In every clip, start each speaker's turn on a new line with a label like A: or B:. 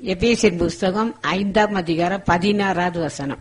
A: Ephesian புஸ்தகம் ஐந்தாம் அதிகாரம் பதினாறாவது வசனம்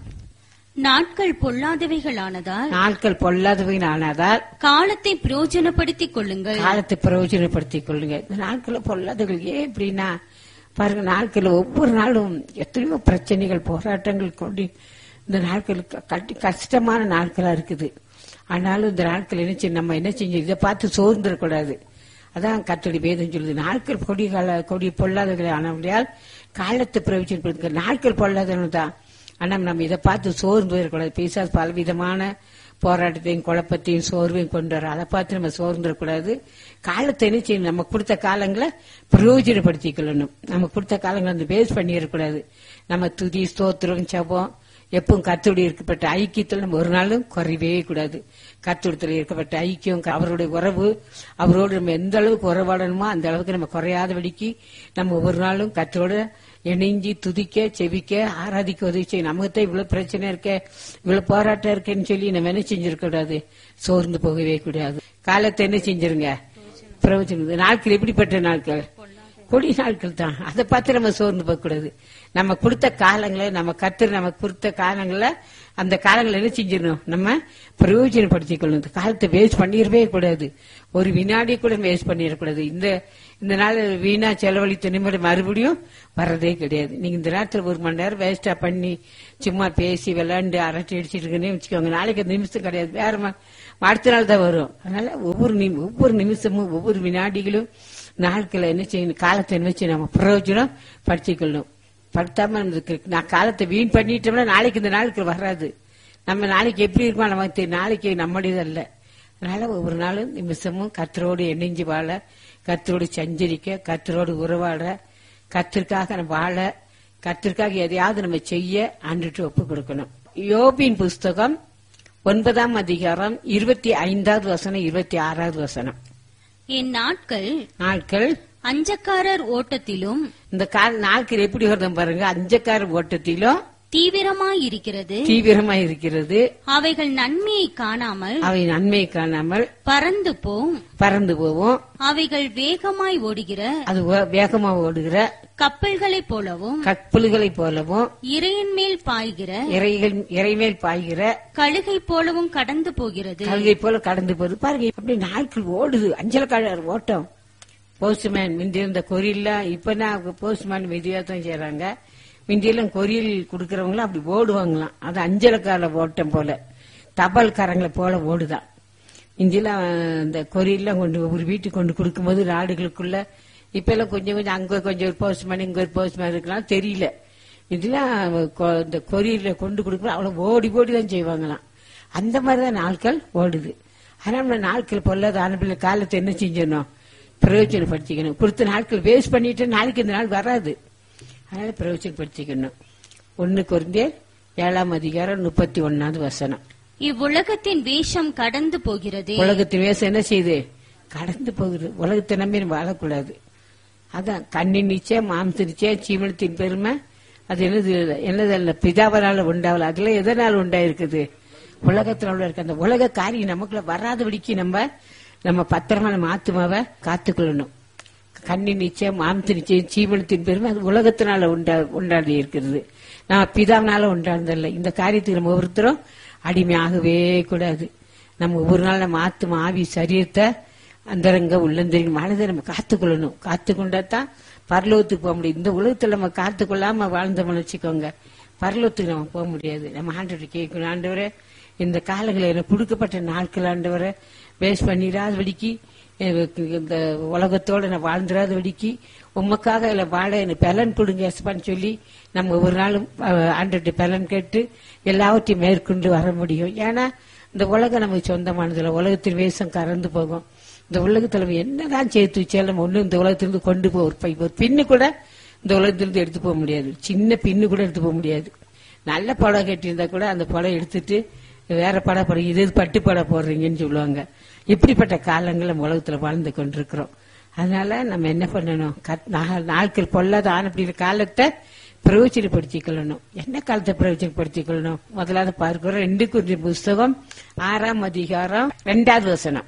B: நாட்கள் பொல்லாதவைகளானதால்
A: நாட்கள் பொல்லாதவையின் ஆனதால்
B: காலத்தை பிரயோஜனப்படுத்திக் கொள்ளுங்கள்
A: காலத்தை பிரயோஜனப்படுத்திக் கொள்ளுங்க இந்த நாட்கள பொல்லாதவர்கள் ஏன் எப்படின்னா பாருங்க நாட்கள் ஒவ்வொரு நாளும் எத்தனையோ பிரச்சனைகள் போராட்டங்கள் கொண்டு இந்த நாட்கள் க- கட்டி- கஷ்டமான நாட்களா இருக்குது ஆனாலும் இந்த நாட்கள் என்ன செய்ய நம்ம என்ன செஞ்சு இதை பார்த்து சோர்ந்துடக்கூடாது அதான் கத்தடி வேதம் சொல்லுது நாட்கள் கொடி கால கொடி பொல்லாதவர்களை ஆனவர்களால் காலத்தை பிரயோஜனப்படுத்துங்க நாட்கள் பொல்லாதவர்கள் தான் ஆனா நம்ம இதை பார்த்து சோர்ந்து போயிடக்கூடாது பேசாத பலவிதமான போராட்டத்தையும் குழப்பத்தையும் சோர்வையும் கொண்டு வர அதை பார்த்து நம்ம சோர்ந்துடக்கூடாது காலத்தை என்ன செய்யணும் நம்ம கொடுத்த காலங்களை பிரயோஜனப்படுத்திக்கொள்ளணும் நம்ம கொடுத்த காலங்களை வந்து வேஸ்ட் பண்ணிடக்கூடாது நம்ம துதி ஸ்தோத்திரம் ஜெபம் எப்பவும் கத்தோடு இருக்கப்பட்ட ஐக்கியத்தில் நம்ம ஒரு நாளும் குறையவே கூடாது கத்தோடத்தில் இருக்கப்பட்ட ஐக்கியம் அவருடைய உறவு அவரோடு நம்ம எந்த அளவுக்கு உறவாடணுமோ அந்த அளவுக்கு நம்ம குறையாதபடிக்கு நம்ம ஒவ்வொரு நாளும் கத்தோட இணைஞ்சி துதிக்க செவிக்க ஆராதிக்க உதவி செய்யும் நமக்கு தான் இவ்வளவு பிரச்சனை இருக்க இவ்வளவு போராட்டம் இருக்கேன்னு சொல்லி நம்ம என்ன செஞ்சிருக்க கூடாது சோர்ந்து போகவே கூடாது காலத்தை என்ன செஞ்சிருங்க பிரவச்சனம் நாட்கள் எப்படிப்பட்ட நாட்கள் கொடி நாட்கள் தான் அதை பார்த்து நம்ம சோர்ந்து போக கூடாது நம்ம கொடுத்த காலங்களை நம்ம கத்து நமக்கு கொடுத்த காலங்களை அந்த காலங்களை என்ன செஞ்சிடணும் நம்ம பிரயோஜனப்படுத்திக் கொள்ளணும் இந்த காலத்தை வேஸ்ட் பண்ணிடவே கூடாது ஒரு வினாடி கூட வேஸ்ட் பண்ணிடக்கூடாது இந்த இந்த நாள் வீணா செலவழித்த நிமிடம் மறுபடியும் வர்றதே கிடையாது நீங்க இந்த நேரத்தில் ஒரு மணி நேரம் வேஸ்டா பண்ணி சும்மா பேசி விளையாண்டு அரட்டை அடிச்சிட்டு இருக்கேன்னு வச்சுக்கோங்க நாளைக்கு அந்த நிமிஷம் கிடையாது வேற ம- அடுத்த நாள் தான் வரும் அதனால ஒவ்வொரு நிமி- ஒவ்வொரு நிமிஷமும் ஒவ்வொரு வினாடிகளும் நாட்களை என்ன செய்யணும் காலத்தை என்ன வச்சு நம்ம பிரயோஜனம் படுத்திக்கொள்ளணும் படுத்தாம நமக்கு நான் காலத்தை வீண் பண்ணிட்டோம்னா நாளைக்கு இந்த நாளுக்கு வராது நம்ம நாளைக்கு எப்படி இருக்கோம் நமக்கு தெரியும். நாளைக்கு நம்முடையது அல்ல அதனால ஒவ்வொரு நாளும் நிமிஷமும் கத்தரோடு இணைஞ்சு வாழ கத்தரோடு சஞ்சரிக்க கத்தரோடு உறவாட கத்திற்காக நம்ம வாழ கத்திற்காக எதையாவது நம்ம செய்ய ஆண்டுட்டு ஒப்பு கொடுக்கணும் யோபின் புஸ்தகம் ஒன்பதாம் அதிகாரம் இருபத்தி ஐந்தாவது வசனம் இருபத்தி ஆறாவது வசனம்
B: என் நாட்கள்
A: நாட்கள்
B: அஞ்சக்காரர் ஓட்டத்திலும்
A: இந்த கால நாட்கள் எப்படி வருதும் பாருங்க அஞ்சக்கார ஓட்டத்திலும்
B: தீவிரமாயிருக்கிறது
A: தீவிரமா இருக்கிறது
B: அவைகள் நன்மையை காணாமல்
A: அவை நன்மையை காணாமல்
B: பறந்து போம்
A: பறந்து போவோம்
B: அவைகள் வேகமாய் ஓடுகிற
A: அது வே- வேகமா ஓடுகிற
B: கப்பல்களைப் போலவும்
A: கப்பல்களைப் போலவும்
B: இறையின் மேல் பாய்கிற
A: இறைகள் இறைமேல் பாய்கிற
B: கழுகை போலவும் கடந்து போகிறது
A: கல்கை போல கடந்து போகுது பாருங்க அப்படி நாட்கள் ஓடுது அஞ்சலக்காரர் ஓட்டம் போஸ்ட்மேன் முந்தி இருந்த கொரியெல்லாம் இப்ப நான் போஸ்ட்மேன் மெதுவா தான் செய்யறாங்க முந்தியெல்லாம் கொரியல் கொடுக்கறவங்களாம் அப்படி ஓடுவாங்களாம் அது அஞ்சலக்கார ஓட்டம் போல தபால்காரங்களை போல ஓடுதான் இங்கெல்லாம் இந்த கொரியெல்லாம் கொண்டு ஒரு வீட்டுக்கு கொண்டு கொடுக்கும்போது நாடுகளுக்குள்ள இப்ப எல்லாம் கொஞ்சம் கொஞ்சம் அங்க கொஞ்சம் ஒரு போஸ்ட்மேன் இங்க ஒரு போஸ்ட்மேன் இருக்கலாம் தெரியல இதெல்லாம் கொ- இந்த கொரியர்ல கொண்டு கொடுக்கும்போது அவ்வளவு ஓடி ஓடி தான் செய்வாங்களாம் அந்த மாதிரிதான் நாட்கள் ஓடுது ஆனா நம்ம நாட்கள் பொல்லாத ஆனப்பிள்ளை காலத்தை என்ன செஞ்சிடணும் பிரயோஜனப்படுத்திக்கணும் கொடுத்த நாட்கள் வேஸ்ட் பண்ணிட்டு நாளைக்கு இந்த நாள் வராது அதனால பிரயோஜனப்படுத்திக்கணும் ஒன்னு குறைந்தேர் ஏழாம் அதிகாரம் முப்பத்தி ஒன்னாவது வசனம்
B: இவ்வுலகத்தின் வேஷம் கடந்து போகிறது
A: உலகத்தின் வேசம் என்ன செய்யுது கடந்து போகுது உலகத்தை நம்பி நம்ம வாழக்கூடாது அதான் கண்ணின் நிச்சயம் மாம்ச நிச்சயம் சீமனத்தின் பெருமை அது என்னது என்னது அல்ல பிதாவனால உண்டாவல அதுல எதனால் உண்டாயிருக்குது உலகத்தினால இருக்க அந்த உலக காரியம் நமக்குள்ள வராதபடிக்கு நம்ம நம்ம பத்திரமா நம்ம ஆத்துமாவை காத்துக்கொள்ளணும் கண்ணின் நிச்சயம் மாம்ச நிச்சயம் சீவனத்தின் பெருமை அது உலகத்தினால உண்டா உண்டாடி இருக்கிறது நான் பிதாவினால உண்டானதல்ல இந்த காரியத்துக்கு நம்ம ஒவ்வொருத்தரும் அடிமையாகவே கூடாது நம்ம ஒவ்வொரு நாள் நம்ம ஆத்துமா ஆவி சரீரத்தை அந்தரங்க உள்ளந்தரின் மனதை நம்ம காத்துக்கொள்ளணும் காத்துக்கொண்டா தான் பரலோகத்துக்கு போக முடியும் இந்த உலகத்துல நம்ம காத்துக்கொள்ளாம வாழ்ந்தோம்னு வச்சுக்கோங்க பரலோகத்துக்கு நம்ம போக முடியாது நம்ம ஆண்டவரை கேட்கணும் ஆண்டவரே இந்த காலங்களில் எனக்கு கொடுக்கப்பட்ட நாட்கள் ஆண்டவரை வேஸ்ட் பண்ணிடாதபடிக்கு எனக்கு இந்த உலகத்தோட நான் வாழ்ந்துடாதபடிக்கு உமக்காக இல்ல வாழ எனக்கு பலன் கொடுங்க எஸ்பான்னு சொல்லி நம்ம ஒரு நாளும் ஆண்டர்கிட்ட பலன் கேட்டு எல்லாவற்றையும் மேற்கொண்டு வர முடியும் ஏன்னா இந்த உலகம் நமக்கு சொந்தமானதில்ல உலகத்தின் வேஷம் கறந்து போகும் இந்த உலகத்துல நம்ம என்னதான் சேர்த்து வச்சாலும் ஒண்ணு இந்த உலகத்திலிருந்து கொண்டு போ ஒரு பை- ஒரு பின்னு கூட இந்த உலகத்திலிருந்து எடுத்து போக முடியாது சின்ன பின்னு கூட எடுத்து போக முடியாது நல்ல படம் கட்டியிருந்தா கூட அந்த படம் எடுத்துட்டு வேற படம் போடுறீங்க இது இது பட்டு படம் போடுறீங்கன்னு சொல்லுவாங்க இப்படிப்பட்ட காலங்கள் நம்ம உலகத்துல வாழ்ந்து கொண்டிருக்கிறோம் அதனால நம்ம என்ன பண்ணணும் கத்- நா- நாட்கள் பொல்லாத ஆன அப்படிங்கிற காலத்தை பிரயோஜனப்படுத்திக் கொள்ளணும் என்ன காலத்தை பிரயோஜனப்படுத்திக் கொள்ளணும் முதலாவது பார்க்கிறோம் ரெண்டு குறிஞ்சி புஸ்தகம் ஆறாம் அதிகாரம் ரெண்டாவது வசனம்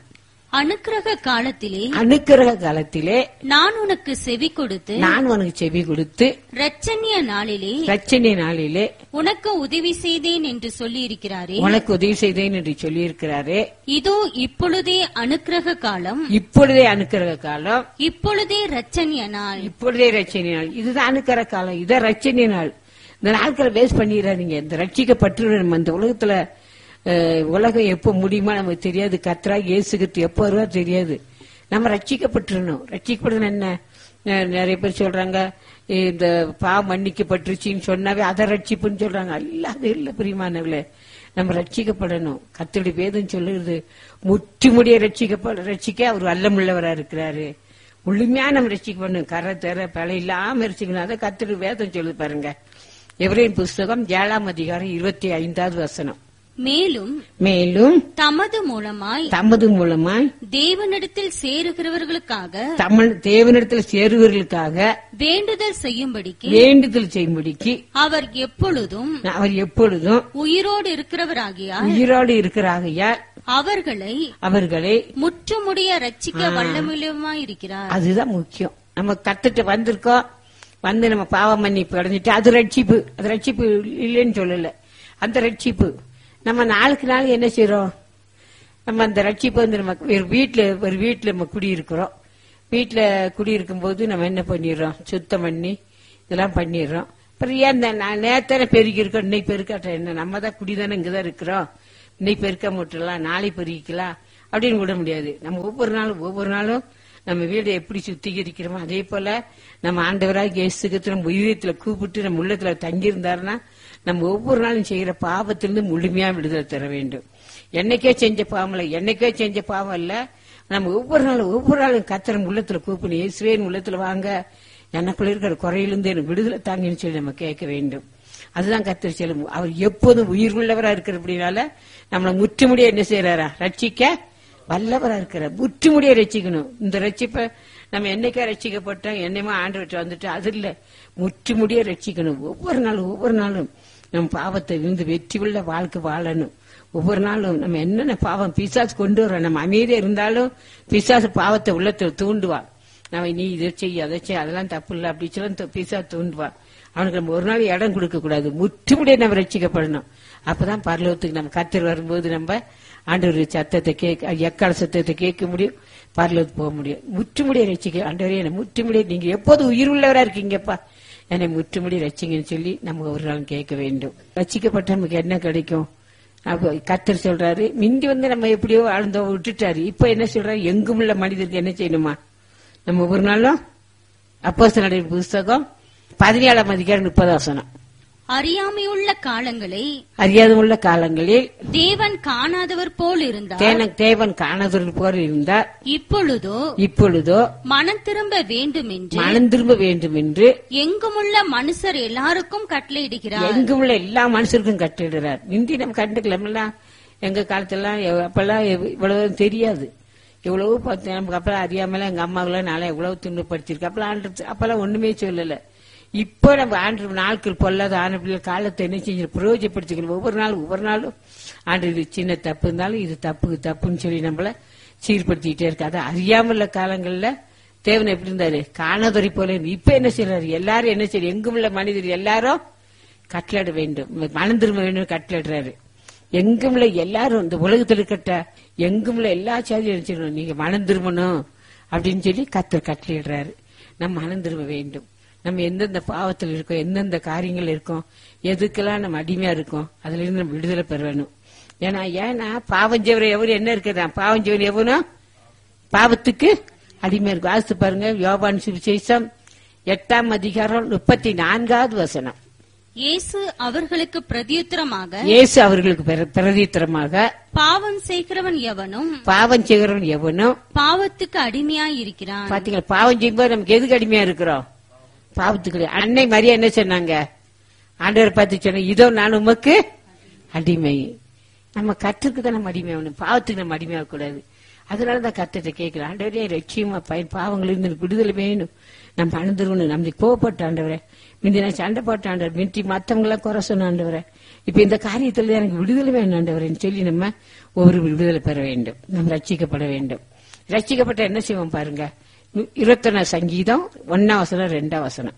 B: அனுக்கிரக காலத்திலே
A: அனுக்கிரக காலத்திலே
B: நான் உனக்கு செவி கொடுத்து
A: நான் உனக்கு செவி கொடுத்து
B: இரட்சண்ய நாளிலே
A: ரச்சனை நாளிலே
B: உனக்கு உதவி செய்தேன் என்று சொல்லியிருக்கிறாரே
A: உனக்கு உதவி செய்தேன் என்று சொல்லியிருக்கிறாரே
B: இதோ இப்பொழுதே அனுக்கிரக காலம்
A: இப்பொழுதே அனுக்கிரக காலம்
B: இப்பொழுதே இரட்சண்ய நாள்
A: இப்பொழுதே ரச்சனை நாள் இதுதான் அனுக்கிற காலம் இதான் ரச்சனை நாள் இந்த நாட்களை வேஸ்ட் பண்ணிடாதீங்க இந்த ரட்சிக்கப்பட்டு நம்ம இந்த உலகத்துல அஹ், உலகம் எப்போ முடியுமா நமக்கு தெரியாது கத்ரா இயேசுகிட்டு எப்போ வருவா தெரியாது நம்ம ரட்சிக்கப்பட்டுறணும் ரட்சிக்கப்படணும் என்ன அஹ், நிறைய பேர் சொல்றாங்க இந்த பாவம் மன்னிக்கப்பட்டுருச்சின்னு சொன்னாவே அதை ரட்சிப்புன்னு சொல்றாங்க அல்ல அது இல்ல பிரியமானவர்களே நம்ம ரட்சிக்கப்படணும் கத்தோடைய வேதம் சொல்லுறது முற்றி முடிய ரட்சிக்கப்பட ரட்சிக்க அவர் வல்லமுள்ளவரா இருக்கிறாரு முழுமையா நம்ம ரட்சிக்கப்படணும் கரை தர பழம் இல்லாம ரசிக்கணும் அதை கத்தோடைய வேதம் சொல்லு பாருங்க எவரின் புஸ்தகம் ஏழாம் அதிகாரம் இருபத்தி ஐந்தாவது வசனம்
B: மேலும்
A: மேலும்
B: தமது மூலமாய்
A: தமது மூலமாய்
B: தேவனிடத்தில் சேருகிறவர்களுக்காக
A: தமிழ் தேவனிடத்தில் சேருவர்களுக்காக
B: வேண்டுதல் செய்யும்படிக்கு
A: வேண்டுதல் செய்யும்படிக்கு
B: அவர் எப்பொழுதும்
A: அவர் எப்பொழுதும்
B: உயிரோடு இருக்கிறவராகியால்
A: உயிரோடு இருக்கிறாகையால்
B: அவர்களை
A: அவர்களை
B: முற்றுமுடிய ரட்சிக்க வல்லமில்லமாயிருக்கிறார்
A: அதுதான் முக்கியம் நம்ம கத்துட்டு வந்திருக்கோம் வந்து நம்ம பாவம் மன்னிப்பு அடைஞ்சிட்டு அது ரட்சிப்பு அது ரட்சிப்பு இல்லைன்னு சொல்லல அந்த ரட்சிப்பு நம்ம நாளுக்கு நாள் என்ன செய்றோம் நம்ம அந்த ரட்சிப்பு வந்து நம்ம ஒரு வீட்டுல ஒரு வீட்டுல நம்ம குடியிருக்கிறோம் வீட்டுல குடியிருக்கும் போது நம்ம என்ன பண்ணிடுறோம் சுத்தம் பண்ணி இதெல்லாம் பண்ணிடுறோம் அப்புறம் ஏன் இந்த நான் நேத்தானே பெருக்கி இருக்கோம் இன்னைக்கு பெருக்காட்ட என்ன நம்ம தான் குடிதானே இங்கதான் இருக்கிறோம் இன்னைக்கு பெருக்க முட்டலாம் நாளை பெருக்கிக்கலாம் அப்படின்னு விட முடியாது நம்ம ஒவ்வொரு நாளும் ஒவ்வொரு நாளும் நம்ம வீடை எப்படி சுத்திகரிக்கிறோமோ அதே போல நம்ம ஆண்டவராக இயேசுக்கு நம்ம உயிரத்துல கூப்பிட்டு நம்ம உள்ளத்துல தங்கியிருந்தாருன்னா நம்ம ஒவ்வொரு நாளும் செய்யற பாவத்திலிருந்து முழுமையா விடுதலை தர வேண்டும் என்னைக்கே செஞ்ச பாவம் இல்ல என்னைக்கே செஞ்ச பாவம் இல்ல நம்ம ஒவ்வொரு நாளும் ஒவ்வொரு நாளும் கத்திரம் உள்ளத்துல கூப்பிடணும் இயேசுவேன் உள்ளத்துல வாங்க எனக்குள்ள இருக்கிற குறையிலிருந்து எனக்கு விடுதலை தாங்கன்னு சொல்லி நம்ம கேட்க வேண்டும் அதுதான் கத்திர செல்லும் அவர் எப்போதும் உயிர் உள்ளவரா இருக்கிறபடினால நம்மளை முற்றுமுடிய என்ன செய்யறாரா ரட்சிக்க வல்லவரா இருக்கிற முற்றுமுடிய ரட்சிக்கணும் இந்த ரட்சிப்பை நம்ம என்னைக்கா ரட்சிக்கப்பட்டோம் என்னையுமா ஆண்டு விட்டு வந்துட்டு அது இல்ல முற்றுமுடிய ரட்சிக்கணும் ஒவ்வொரு நாளும் ஒவ்வொரு நாளும் நம்ம பாவத்தை விழுந்து வெற்றி உள்ள வாழ்க்கை வாழணும் ஒவ்வொரு நாளும் நம்ம என்னென்ன பாவம் பிசாசு கொண்டு வரோம் நம்ம அமைதியா இருந்தாலும் பிசாசு பாவத்தை உள்ளத்துல தூண்டுவான் நம்ம நீ இதை செய்ய அதை செய்ய அதெல்லாம் தப்பு இல்லை அப்படி சொல்லி பிசா தூண்டுவான் அவனுக்கு நம்ம ஒரு நாள் இடம் கொடுக்க கூடாது முற்றுமுடிய நம்ம ரட்சிக்கப்படணும் அப்பதான் பரலோகத்துக்கு நம்ம கத்தர் வரும்போது நம்ம ஆண்டவர் சத்தத்தை கேட்க எக்கால சத்தத்தை கேட்க முடியும் பரலோகத்துக்கு போக முடியும் முற்றுமுடிய ரட்சிக்க ஆண்டவரே என்ன முற்றுமுடிய நீங்க எப்போது உயிர் உள்ளவரா இருக்கீங்கப்பா என்னை முற்றுமுடி ரட்சிங்கன்னு சொல்லி நம்ம ஒரு நாள் கேட்க வேண்டும் ரட்சிக்கப்பட்ட நமக்கு என்ன கிடைக்கும் அப்ப கத்தர் சொல்றாரு மிந்தி வந்து நம்ம எப்படியோ வாழ்ந்தோம் விட்டுட்டாரு இப்ப என்ன சொல்றாரு எங்கும் உள்ள மனிதருக்கு என்ன செய்யணுமா நம்ம ஒவ்வொரு நாளும் அப்போஸ்தலருடைய புஸ்தகம் பதினேழாம் அதிகாரம் முப்பது வசனம்
B: அறியாமையுள்ள காலங்களை
A: அறியாத உள்ள காலங்களில்
B: தேவன் காணாதவர் போல் இருந்தார்
A: தேன தேவன் காணாதவர்கள் போல இருந்தார்
B: இப்பொழுதோ
A: இப்பொழுதோ
B: மனம் திரும்ப வேண்டும் என்று
A: மனம் திரும்ப வேண்டும் என்று
B: எங்குமுள்ள மனுஷர் எல்லாருக்கும் கட்டளையிடுகிறார்
A: எங்கும் உள்ள எல்லா மனுஷருக்கும் கட்டிடுறார் இந்தி நம்ம கண்டுக்கலாம்ல எங்க காலத்துலாம் எவ்- அப்பெல்லாம் எவ்- இவ்வளவு தெரியாது எவ்வளவு பார்த்து நமக்கு அப்பெல்லாம் அறியாமல எங்க அம்மாவெல்லாம் நாளை எவ்வளவு துன்பப்படுத்திருக்கு அப்பெல்லாம் ஆண்டு அப்பெல்லாம் ஒண்ணுமே சொல்லல இப்போ நம்ம ஆண்டு நாட்கள் பொல்லாத ஆன பிள்ளைகள் காலத்தை என்ன செஞ்சு பிரயோஜனப்படுத்திக்கணும் ஒவ்வொரு நாளும் ஒவ்வொரு நாளும் ஆண்டு இது சின்ன தப்பு இருந்தாலும் இது தப்பு தப்புன்னு சொல்லி நம்மள சீர்படுத்திக்கிட்டே இருக்கு அது அறியாமல காலங்கள்ல தேவன் எப்படி இருந்தாரு காணாதொரி போல இருந்து. இப்ப என்ன செய்யறாரு எல்லாரும் என்ன செய்யறாரு எங்கும் உள்ள மனிதர் எல்லாரும் கட்டளையிட வேண்டும் மனம் திரும்ப வேண்டும் கட்டளையிடுறாரு எங்கும் உள்ள எல்லாரும் இந்த உலகத்தில் இருக்கட்ட எங்கும் உள்ள எல்லா சாதியும் நினைச்சிடணும் நீங்க மனம் திரும்பணும் அப்படின்னு சொல்லி கத்தர் கட்டளையிடுறாரு நம்ம மனம் திரும்ப வேண்டும் நம்ம எந்தெந்த பாவத்தில் இருக்கோம் எந்தெந்த காரியங்கள் இருக்கோம் எதுக்கெல்லாம் நம்ம அடிமையா இருக்கோம் அதுல இருந்து நம்ம விடுதலை பெற வேணும் ஏன்னா ஏன்னா பாவஞ்சவர் எவரு என்ன இருக்குதா பாவஞ்சவர் எவனோ பாவத்துக்கு அடிமை இருக்கும் வாசித்து பாருங்க யோபான் சுவிசேஷம் எட்டாம் அதிகாரம் முப்பத்தி நான்காவது வசனம்
B: இயேசு அவர்களுக்கு பிரதியுத்தரமாக
A: இயேசு அவர்களுக்கு பிர- பிரதித்திரமாக
B: பாவம் செய்கிறவன் எவனும்
A: பாவம் செய்கிறவன் எவனோ
B: பாவத்துக்கு அடிமையாய் இருக்கிறான்
A: பாத்தீங்களா பாவம் செய்யும்போது நமக்கு எதுக்கு அடிமையா இருக்கிறோம் பாவத்துக்கு அன்னை மரியா என்ன சொன்னாங்க ஆண்டவர் பார்த்து சொன்ன இதோ நான் உமக்கு அடிமை நம்ம கற்றுக்கு தான் நம்ம அடிமை ஆகணும் பாவத்துக்கு நம்ம அடிமையாக கூடாது அதனால தான் கத்திட்ட கேட்கிறேன் ஆண்டவரே லட்சியமா பயன் பாவங்களிலிருந்து எனக்கு விடுதலை வேணும் நம்ம அணுந்துருவணும் நம்மளுக்கு கோவப்பட்ட ஆண்டவரே முந்தி நான் சண்டை போட்ட ஆண்டவர் மிந்தி மத்தவங்களாம் குறை சொன்ன ஆண்டவரே இப்ப இந்த காரியத்துல எனக்கு விடுதலை வேணும் ஆண்டவரேன்னு சொல்லி நம்ம ஒவ்வொரு விடுதலை பெற வேண்டும் நம்ம ரட்சிக்கப்பட வேண்டும் ரட்சிக்கப்பட்ட என்ன செய்வோம் பாருங்க இருபத்தொன்னா சங்கீதம் ஒன்னாம் வசனம் ரெண்டாம் வசனம்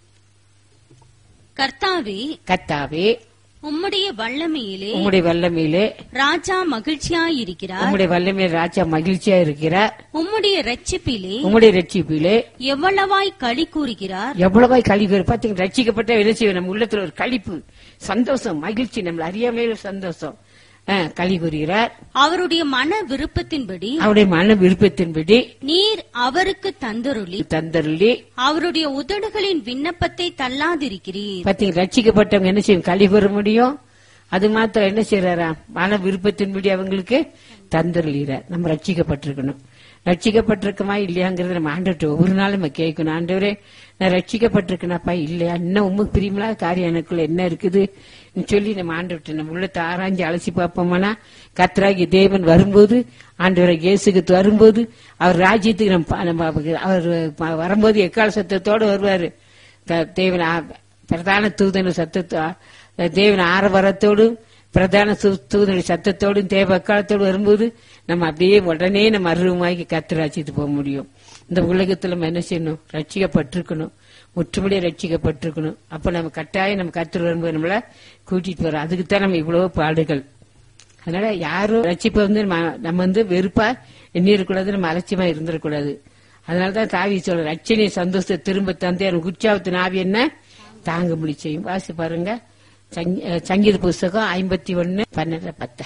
B: கர்த்தாவே
A: கத்தாவே
B: உம்முடைய வல்லமையிலே
A: உம்முடைய வல்லமையிலே
B: ராஜா மகிழ்ச்சியாயிருக்கிறார்
A: உம்முடைய வல்லமையில ராஜா மகிழ்ச்சியா இருக்கிறார்
B: உம்முடைய ரட்சிப்பிலே
A: உம்முடைய ரட்சிப்பிலே
B: எவ்வளவாய் களி கூறுகிறார்
A: எவ்வளவாய் கழிவு பாத்தீங்க ரட்சிக்கப்பட்ட என்ன செய்வோம் நம்ம உள்ளத்துல ஒரு கழிப்பு சந்தோஷம் மகிழ்ச்சி நம்மள அறியாமையில சந்தோஷம் அஹ், களி கூறுகிறார்
B: அவருடைய மன விருப்பத்தின்படி
A: அவருடைய மன விருப்பத்தின்படி
B: நீர் அவருக்கு தந்தருளி
A: தந்தருளி
B: அவருடைய உதடுகளின் விண்ணப்பத்தை தள்ளாதிருக்கிறீர்
A: பாத்தீங்க ரட்சிக்கப்பட்டவங்க என்ன செய்யும் கழி கூற முடியும் அது மாத்திரம் என்ன செய்யறாரா மன விருப்பத்தின்படி அவங்களுக்கு தந்தருளிறார் நம்ம ரட்சிக்கப்பட்டிருக்கணும் ரட்சிக்கப்பட்டிருக்கமா இல்லையாங்கிறத நம்ம ஆண்டவர்கிட்ட ஒவ்வொரு நாளும் நம்ம கேட்கணும் ஆண்டவரே நான் ரட்சிக்கப்பட்டிருக்கேனாப்பா இல்லையா இன்னும் உண்மைக்கு பிரியமில்லாத காரியம் எனக்குள்ள என்ன இருக்குது சொல்லி நம்ம ஆண்டவர்கிட்ட நம்ம உள்ளத்தை ஆராய்ஞ்சு அலசி பார்ப்போமானா கத்ராகி தேவன் வரும்போது ஆண்டவரை இயேசுக்கு வரும்போது அவர் ராஜ்யத்துக்கு நம்ம பா- நம்ம அவருக்கு- அவர் ப- வரும்போது எக்கால சத்தத்தோடு வருவாரு த- தேவன் ஆ- பிரதான தூதன சத்தத்தோ தேவன் ஆரவரத்தோடும் பிரதான சு- தூதனுடைய சத்தத்தோடும் தேவ அக்காலத்தோடு வரும்போது நம்ம அப்படியே உடனே நம்ம அருவமாகி கத்திராச்சிட்டு போக முடியும் இந்த உலகத்துல நம்ம என்ன செய்யணும் ரட்சிக்கப்பட்டிருக்கணும் முற்றுமுடிய ரட்சிக்கப்பட்டிருக்கணும் அப்ப நம்ம கட்டாயம் நம்ம கத்திர வரும்போது நம்மள கூட்டிட்டு வரோம் அதுக்கு தான் நம்ம இவ்வளவு பாடுகள் அதனால யாரும் ரட்சிப்பை வந்து நம்ம நம்ம வந்து வெறுப்பா எண்ணிடக்கூடாது நம்ம அலட்சியமா இருந்துடக்கூடாது அதனாலதான் தாவி சொல்ற ரட்சணை சந்தோஷத்தை திரும்ப தந்து எனக்கு உற்சாகத்தின் ஆவி என்ன தாங்க முடி செய்யும் வாசி பாருங்க சங்கீ- அஹ் சங்கீத புஸ்தகம் ஐம்பத்தி ஒன்னு பன்னெண்டு பத்து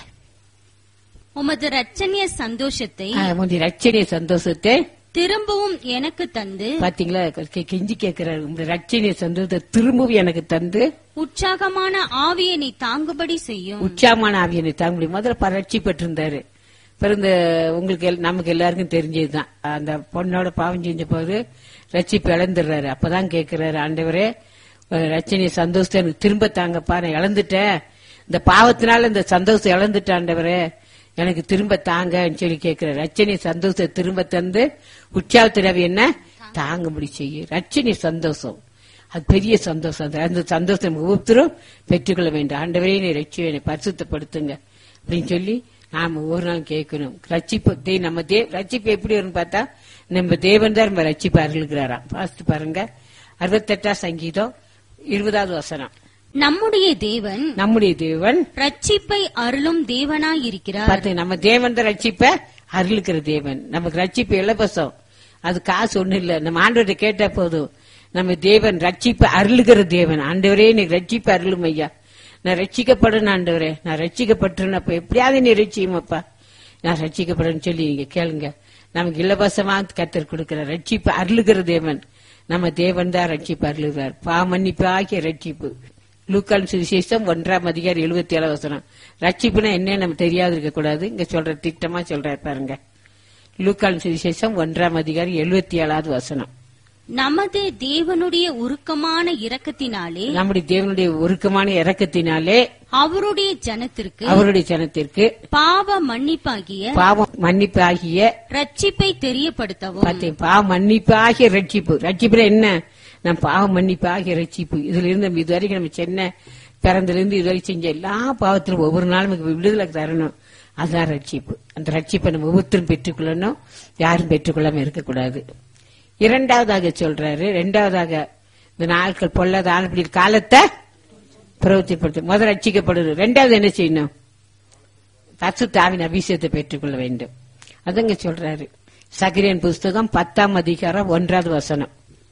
B: உமது ரட்சணிய சந்தோஷத்தை
A: முந்தைய ரட்சணை சந்தோஷத்தை
B: திரும்பவும் எனக்கு தந்து
A: பாத்தீங்களா கெ- கெஞ்சி கேட்கிறாரு உங்களுடைய ரட்சணை சந்தோஷத்தை திரும்பவும் எனக்கு தந்து
B: உற்சாகமான ஆவியை நீ தாங்குபடி செய்யும்
A: உற்சாகமான ஆவியனை தாங்க முடியும் முதல்ல ப- ரட்சிப்பட்டிருந்தாரு பிறந்த உங்களுக்கு எல்- நமக்கு எல்லாருக்கும் தெரிஞ்சதுதான் அந்த பொண்ணோட பாவம் செஞ்ச போது ரட்சிப்பு இழந்துடுறாரு அப்பதான் கேட்கிறாரு ஆண்டவரே அஹ் ரட்சணை சந்தோஷத்தை எனக்கு திரும்ப தாங்கப்பா நான் இழந்துட்டேன் இந்த பாவத்தினால இந்த சந்தோஷம் இழந்துட்டேன் ஆண்டவரே எனக்கு திரும்ப தாங்கன்னு சொல்லி கேட்கிறாரு ரட்சணை சந்தோஷத்தை திரும்ப தந்து உற்சாகத்தினவி என்ன தாங்க முடி செய்யும் ரட்சணை சந்தோஷம் அது பெரிய சந்தோஷம் அது. அந்த சந்தோஷம் நம்ம ஒவ்வொருத்தரும் பெற்றுக்கொள்ள வேண்டும் ஆண்டவரே நீ ரட்சி என்னை பரிசுத்தப்படுத்துங்க அப்படின்னு சொல்லி நாம ஒவ்வொரு நாள் கேட்கணும் ரட்சிப்பு தே- நம்ம தே ரட்சிப்பு எப்படி வரும்னு பார்த்தா நம்ம தேவன் தான் நம்ம ரட்சிப்பு அருள்கிறாராம் பாஸ்ட் பாருங்க அறுபத்தெட்டாம் சங்கீதம் இருபதாவது வசனம்
B: நம்முடைய தேவன்
A: நம்முடைய தேவன்
B: ரட்சிப்பை அருளும் தேவனாயிருக்கிறார்
A: பார்த்து நம்ம தேவன் தான் ரட்சிப்ப அருளுக்கிற தேவன் நமக்கு ரட்சிப்பு இலவசம் அது காசு ஒண்ணு இல்ல நம்ம ஆண்டவர்கிட்ட கேட்டா போதும் நம்ம தேவன் ரட்சிப்பு அருளுகிற தேவன் ஆண்டவரே நீ ரட்சிப்பு அருளும் ஐயா நான் ரட்சிக்கப்படணும் ஆண்டவரே நான் ரட்சிக்கப்பட்டுறேன் அப்ப எப்படியாவது நீ ரட்சியுமப்பா நான் ரட்சிக்கப்படணும்னு சொல்லி நீங்க கேளுங்க நமக்கு இலவசமா கத்தர் கொடுக்கிற ரட்சிப்பு அருளுகிற தேவன் நம்ம தேவன் தான் ரட்சிப்பு அருளுகிறார் பாமன்னிப்பு ஆகிய ரட்சிப்பு லூக்கான் சுவிசேஷம் ஒன்றாம் அதிகாரம் எழுபத்தி ஏழு வசனம் ரட்சிப்புனா என்ன நம்ம தெரியாது இருக்க கூடாது இங்க சொல்ற திட்டமா சொல்றாரு பாருங்க லூக்கான் சுவிசேஷம் ஒன்றாம் அதிகாரம் எழுபத்தி ஏழாவது வசனம்
B: நமது தேவனுடைய உருக்கமான இரக்கத்தினாலே
A: நம்முடைய தேவனுடைய உருக்கமான இறக்கத்தினாலே
B: அவருடைய ஜனத்திற்கு
A: அவருடைய ஜனத்திற்கு
B: பாவ மன்னிப்பாகிய
A: பாவம் மன்னிப்பு ஆகிய
B: ரட்சிப்பை தெரியப்படுத்தவும்
A: பார்த்தேன் பாவ மன்னிப்பு ஆகிய ரட்சிப்பு ரட்சிப்புல என்ன நம்ம பாவ மன்னிப்பு ஆகிய ரட்சிப்பு இதுல இருந்து நம்ம இதுவரைக்கும் நம்ம சென்ன பிறந்தல இருந்து இதுவரைக்கும் செஞ்ச எல்லா பாவத்திலும் ஒவ்வொரு நாளும் நமக்கு விடுதலை தரணும் அதுதான் ரட்சிப்பு அந்த ரட்சிப்பை நம்ம ஒவ்வொருத்தரும் பெற்றுக்கொள்ளணும் யாரும் பெற்றுக்கொள்ளாம இருக்கக்கூடாது இரண்டாவதாக சொல்றாரு இரண்டாவதாக இந்த நாட்கள் பொல்லாத ஆள்படி காலத்தை பிரவர்த்திப்படுத்த முதல் ரட்சிக்கப்படுது ரெண்டாவது என்ன செய்யணும் பசுத்தாவின் அபிஷேகத்தை பெற்றுக்கொள்ள வேண்டும் அதங்க சொல்றாரு சகிரியன் புஸ்தகம் பத்தாம் அதிகாரம் ஒன்றாவது வசனம்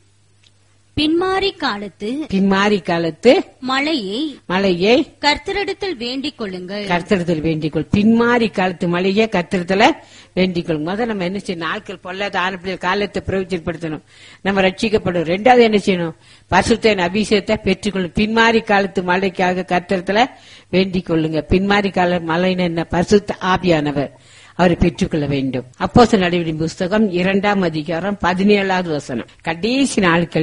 B: பின்மாறி காலத்து
A: பின்மாறி காலத்து
B: மழையை
A: மழையை
B: கர்த்தரிடத்தில் வேண்டிக் கொள்ளுங்கள்
A: கர்த்தரத்தில் வேண்டிக்கொள் பின்மாறி காலத்து மழையை கர்த்தரத்துல வேண்டிக்கொள் முதல்ல நம்ம என்ன செய்யணும் நாட்கள் பொல்லாத ஆரம்பிய காலத்தை பிரயோஜனப்படுத்தணும் நம்ம ரட்சிக்கப்படும் ரெண்டாவது என்ன செய்யணும் பசுத்தன் அபிஷேகத்தை பெற்றுக்கொள்ளும் பின்மாறி காலத்து மழைக்காக கர்த்தரத்துல வேண்டிக் கொள்ளுங்க பின்மாறி கால மழைன்னு என்ன பசுத்த ஆவியானவர் அவரை பெற்றுக்கொள்ள வேண்டும் அப்போஸ் நடவடிக்கை புஸ்தகம் இரண்டாம் அதிகாரம் பதினேழாவது வசனம் கடைசி நாட்களில்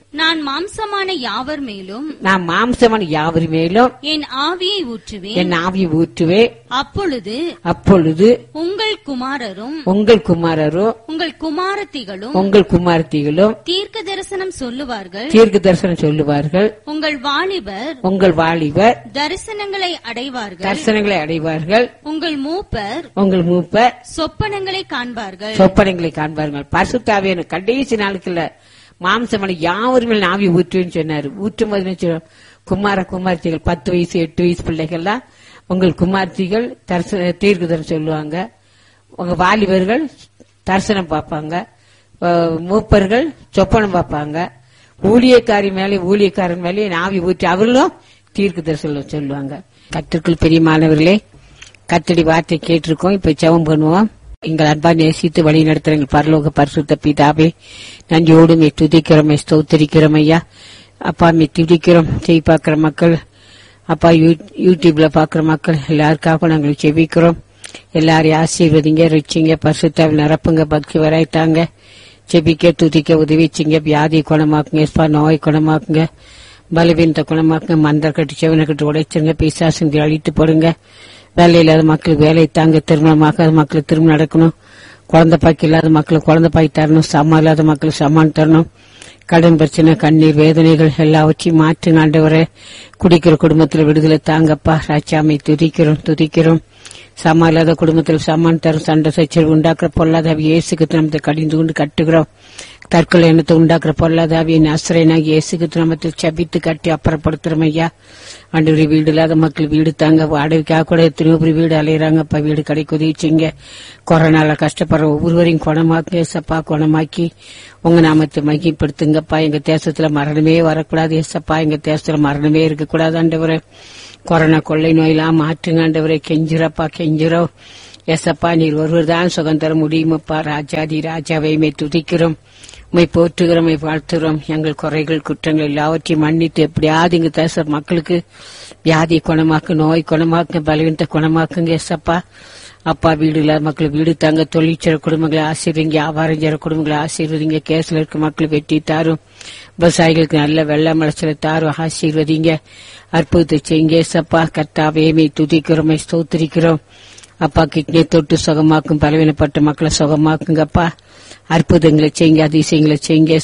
B: நான் மாம்சமான யாவர் மேலும்
A: நான் மாம்சமான யாவர் மேலும்
B: என் ஆவியை ஊற்றுவேன்
A: என் ஆவியை ஊற்றுவே
B: அப்பொழுது
A: அப்பொழுது
B: உங்கள் குமாரரும்
A: உங்கள் குமாரரோ
B: உங்கள் குமாரத்திகளும்
A: உங்கள் குமாரத்திகளும்
B: தீர்க்க தரிசனம் சொல்லுவார்கள்
A: தீர்க்க தரிசனம் சொல்லுவார்கள்
B: உங்கள் வாலிபர்
A: உங்கள் வாலிபர்
B: தரிசனங்களை அடைவார்கள்
A: தரிசனங்களை அடைவார்கள்
B: உங்கள் மூப்பர்
A: உங்கள் மூப்பர்
B: சொப்பனங்களை காண்பார்கள்
A: சொப்பனங்களை காண்பார்கள் பரிசுத்தாவியான கடைசி நாளுக்குள்ள மாம்சமனை யாவருமே ஆவி ஊற்றுவேன்னு சொன்னாரு ஊற்றும் போது என்ன சொல்றோம்? குமார குமார்த்திகள் பத்து வயசு எட்டு வயசு பிள்ளைகள்லாம் உங்கள் குமார்த்திகள் தரிசன தீர்க்குதரம் சொல்லுவாங்க உங்க வாலிபர்கள் தரிசனம் பார்ப்பாங்க அஹ் மூப்பர்கள் சொப்பனம் பார்ப்பாங்க ஊழியக்காரி மேலே ஊழியக்காரன் மேலே ஆவி ஊற்றி அவர்களும் தீர்க்கு தரிசனம் சொல்லுவாங்க கத்திற்குள் பெரிய மாணவர்களே கத்தடி வார்த்தை கேட்டிருக்கோம் இப்ப ஜெபம் பண்ணுவோம் எங்கள் அன்பா நேசித்து வழி நடத்துற எங்கள் பரலோக பரிசுத்த பிதாவே நன்றியோடு மே துதிக்கிறோம் மே ஸ்தோத்திரிக்கிறோம் ஐயா அப்பா மே துதிக்கிறோம் செய் பார்க்கிற மக்கள் அப்பா யூ- யூடியூப்ல பாக்குற மக்கள் எல்லாருக்காகவும் நாங்கள் செபிக்கிறோம் எல்லாரையும் ஆசீர்வதிங்க ரிச்சிங்க பரிசுத்தாவில் நிரப்புங்க பக்தி வராய்த்தாங்க செபிக்க துதிக்க உதவிச்சிங்க வியாதி குணமாக்குங்க ஸ்பா நோய் குணமாக்குங்க பலவீனத்தை குணமாக்குங்க மந்தர் கட்டி செவனை கட்டி உடைச்சிருங்க பிசாசுங்க அழித்து போடுங்க வேலை இல்லாத மக்களுக்கு வேலை தாங்க திருமணமாக்காத மக்களுக்கு திருமணம் நடக்கணும் குழந்தை பாக்கி இல்லாத மக்களுக்கு குழந்தை பாக்கி தரணும் சமம் இல்லாத மக்களுக்கு சமான் தரணும் கடன் பிரச்சனை கண்ணீர் வேதனைகள் எல்லாவற்றையும் மாற்று ஆண்டவரே குடிக்கிற குடும்பத்தில் விடுதலை தாங்கப்பா ராஜாமை துதிக்கிறோம் துதிக்கிறோம் சமம் இல்லாத குடும்பத்தில் சமான் தரும் சண்டை சச்சரவு உண்டாக்குற பொல்லாதாவி இயேசுக்கு நாமத்தை கடிந்து கொண்டு கட்டுகிறோம் தற்கொலை எண்ணத்தை உண்டாக்குற பொல்லாதாவியின் அசரைனாக இயேசுக்கு நாமத்தில் சபித்து கட்டி அப்புறப்படுத்துறோம் ஐயா ஆண்டவரே வீடு இல்லாத மக்கள் வீடு தாங்க வாடகைக்காக கூட எத்தனையோ பேர் வீடு அலையிறாங்கப்பா வீடு கிடைக்க உதவிச்சிங்க கொரோனால கஷ்டப்படுற ஒவ்வொருவரையும் குணமாக்கி ஏசப்பா குணமாக்கி உங்க நாமத்தை மகிப்படுத்துங்கப்பா எங்க தேசத்துல மரணமே வரக்கூடாது ஏசப்பா எங்க தேசத்துல மரணமே இருக்கக்கூடாது ஆண்டவரே கொரோனா கொள்ளை நோயெல்லாம் மாற்றுங்க ஆண்டவரே கெஞ்சிரப்பா கெஞ்சிரோ ஏசப்பா நீர் ஒருவர் தான் சுகம் தர முடியுமப்பா ராஜாதி ராஜாவை மே துதிக்கிறோம் உம்மை போற்றுகிறோம் உம்மை வாழ்த்துகிறோம் எங்கள் குறைகள் குற்றங்கள் எல்லாவற்றையும் மன்னித்து எப்படியாவது இங்க தேச மக்களுக்கு வியாதி குணமாக்கு நோய் குணமாக்கு பலவீனத்தை குணமாக்குங்க ஏசப்பா அப்பா வீடு இல்லாத மக்கள் வீடு தாங்க தொழிற்சர குடும்பங்களை ஆசீர்வதிங்க வியாபாரம் செய்கிற குடும்பங்களை ஆசீர்வதிங்க கேஸ்ல இருக்க மக்கள் வெட்டி தாரும் விவசாயிகளுக்கு நல்ல வெள்ள மலச்சலை தாரும் ஆசீர்வதிங்க அற்புதத்தை செய்யுங்க ஏசப்பா கர்த்தாவே துதிக்கிறோம் ஸ்தோத்திரிக்கிறோம் அப்பா கிட்னியை தொட்டு சுகமாக்கும் பலவீனப்பட்ட மக்களை சுகமாக்குங்கப்பா அற்புதங்களை செய்யுங்க அதிசயங்களை செய்யுங்க